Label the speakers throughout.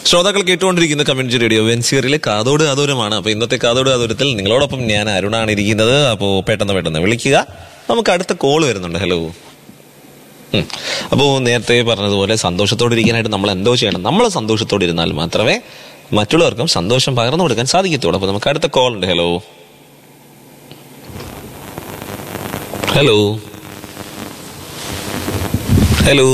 Speaker 1: ശ്രോതാക്കൾ കേട്ടുകൊണ്ടിരിക്കുന്ന community radio വെൻസിയറിലെ കാതോട് കാതോരമാണ് അപ്പൊ ഇന്നത്തെ കാതോട് കാതോരത്തിൽ നിങ്ങളോടൊപ്പം ഞാൻ അരുണാണ് ഇരിക്കുന്നത് അപ്പോ പെട്ടെന്ന് പെട്ടെന്ന് വിളിക്കുക നമുക്ക് അടുത്ത കോൾ വരുന്നുണ്ട് ഹലോ ഉം. അപ്പോ നേരത്തെ പറഞ്ഞതുപോലെ സന്തോഷത്തോടെ ഇരിക്കാനായിട്ട് നമ്മൾ എന്തോ ചെയ്യണം നമ്മൾ സന്തോഷത്തോടെ ഇരുന്നാൽ മാത്രമേ മറ്റുള്ളവർക്കും സന്തോഷം പകർന്നു കൊടുക്കാൻ സാധിക്കത്തുള്ളൂ അപ്പൊ നമുക്ക് അടുത്ത കോൾ ഉണ്ട് ഹലോ ഹലോ ഹലോ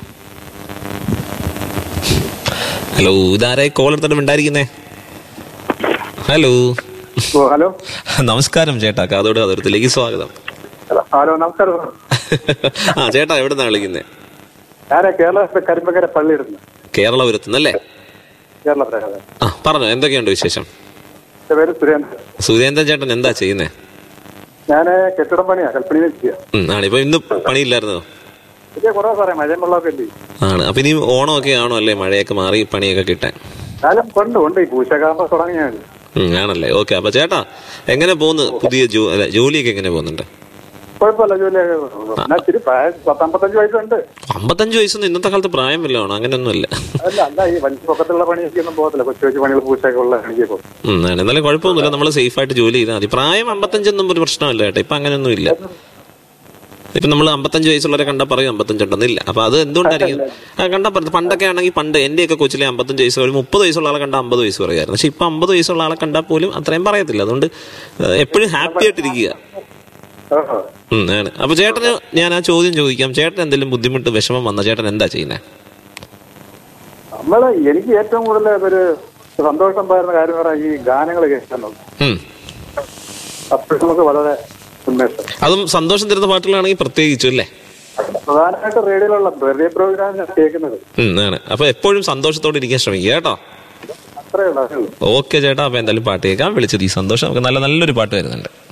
Speaker 1: ഹലോ ഇതാരായി കോൾ എടുത്തിട്ട് ഉണ്ടായിരിക്കുന്നേ ഹലോ
Speaker 2: ഓ ഹലോ
Speaker 1: നമസ്കാരം ചേട്ടാ കാതോട് കാതോരത്തിലേക്ക് സ്വാഗതം
Speaker 2: ഹലോ നമസ്കാരം
Speaker 1: ആ ചേട്ടാ എവിടെ നിന്നാണ് വിളിക്കുന്നേ
Speaker 2: ഞാന് കേരളത്തിലെ കരിമ്പക്കര പള്ളി ഇടുന്നു
Speaker 1: കേരളപുരത്തുനിന്നല്ലേ
Speaker 2: കേരളത്തിലെ അതെ.
Speaker 1: ആ പറഞ്ഞോ എന്തൊക്കെയുണ്ട് വിശേഷം
Speaker 2: എന്റെ പേര് സുരേന്ദ്രൻ
Speaker 1: സുരേന്ദ്രൻ ചേട്ടൻ എന്താ ചെയ്യുന്നേ
Speaker 2: ഞാന് കെട്ടിടം പണിയാ കൽപ്പണിയിൽ ചെയ്യാം
Speaker 1: ഉം, ആണ് ഇപ്പൊ ഇന്ന് പണിയില്ലായിരുന്നോ
Speaker 2: ഇതേ കുറേ സാറേ മഴയും വെള്ളമൊക്കെ ഇല്ലേ
Speaker 1: ആണ് അപ്പൊ ഇനി ഓണമൊക്കെ ആണോ അല്ലേ മഴയൊക്കെ മാറി പണിയൊക്കെ കിട്ടാൻ
Speaker 2: എന്നാലും കൊണ്ട് ഉണ്ട് ഈ പൂശകാമ്പ തുടങ്ങിയാണ്
Speaker 1: ഉം, ആണല്ലേ ഓക്കെ അപ്പൊ ചേട്ടാ എങ്ങനെ പോകുന്നു പുതിയ ജോ അല്ല ജോലിയൊക്കെ എങ്ങനെ പോകുന്നുണ്ട്
Speaker 2: കുഴപ്പമില്ല ജോലിയൊക്കെ എന്നാ ഇച്ചിരി പ്രായം പത്തമ്പത്തഞ്ച് വയസ്സുണ്ട്
Speaker 1: അമ്പത്തഞ്ച് വയസ്സൊന്നും ഇന്നത്തെ കാലത്ത് പ്രായം വല്ലതാണോ അങ്ങനെയൊന്നുമല്ല
Speaker 2: അല്ല അല്ല ഈ വലിയ പൊക്കത്തുള്ള പണിയൊക്കെ ഒന്നും പോകത്തില്ല കൊച്ചു കൊച്ചു പണികൾ പൂശയൊക്കെ ഉള്ള പണിക്ക് പോകും
Speaker 1: ഉം, ആണ്. എന്നാലും കുഴപ്പമൊന്നുമില്ല നമ്മൾ സേഫ് ആയിട്ട് ജോലി ചെയ്താൽ മതി പ്രായം അമ്പത്തഞ്ചൊന്നും ഒരു പ്രശ്നമല്ല കേട്ടോ ഇപ്പൊ അങ്ങനെയൊന്നും ഇല്ല ഇപ്പൊ നമ്മൾ അമ്പത്തഞ്ച് വയസ്സുള്ളവരെ കണ്ടാൽ പറയും അമ്പത്തഞ്ചുണ്ടെന്നില്ല അപ്പൊ അത് എന്തുകൊണ്ടായിരിക്കും ആ കണ്ടാൽ പറഞ്ഞു പണ്ടൊക്കെ ആണെങ്കിൽ പണ്ട് എന്റെയൊക്കെ കൊച്ചിലെ അമ്പത്തഞ്ച് വയസ്സ് ഒരു മുപ്പത് വയസ്സുള്ള ആളെ കണ്ടാൽ അമ്പത് വയസ്സ് പറയായിരുന്നു പക്ഷെ ഇപ്പൊ അമ്പത് വയസ്സുള്ള ആളെ കണ്ടാൽ പോലും അത്രയും പറയത്തില്ല അതുകൊണ്ട് എപ്പോഴും ഹാപ്പി ആയിട്ടിരിക്കുക
Speaker 2: ഓഹോ.
Speaker 1: ഉം, ആണ് അപ്പൊ ചേട്ടന് ഞാൻ ആ ചോദ്യം ചോദിക്കാം ചേട്ടൻ എന്തെങ്കിലും ബുദ്ധിമുട്ട് വിഷമം വന്ന ചേട്ടൻ എന്താ ചെയ്യുന്നത്
Speaker 2: നമ്മള് എനിക്ക് ഏറ്റവും കൂടുതൽ ഒരു സന്തോഷം പകരുന്ന കാര്യം എന്ന് പറഞ്ഞാൽ ഈ ഗാനങ്ങൾ കേൾക്കുന്നത് അപ്പോൾ നമുക്ക് വളരെ ഉന്മേഷം
Speaker 1: അതും സന്തോഷം തരുന്ന പാട്ടുകളാണെങ്കിൽ പ്രത്യേകിച്ചും അല്ലേ
Speaker 2: പ്രധാനമായിട്ട് റേഡിയോയിലുള്ള റേഡിയോ പ്രോഗ്രാം ഞാൻ കേൾക്കുന്നത്
Speaker 1: ഉം, ആണ് അപ്പൊ എപ്പോഴും സന്തോഷത്തോടെ ഇരിക്കാൻ ശ്രമിക്കുക കേട്ടോ
Speaker 2: അത്രേ ഉള്ളൂ അതേ ഉള്ളൂ
Speaker 1: ഓക്കെ ചേട്ടാ അപ്പൊ എന്തായാലും പാട്ട് കേൾക്കാം വിളിച്ചത് ഈ സന്തോഷം നമുക്ക് നല്ല നല്ലൊരു പാട്ട് വരുന്നുണ്ട്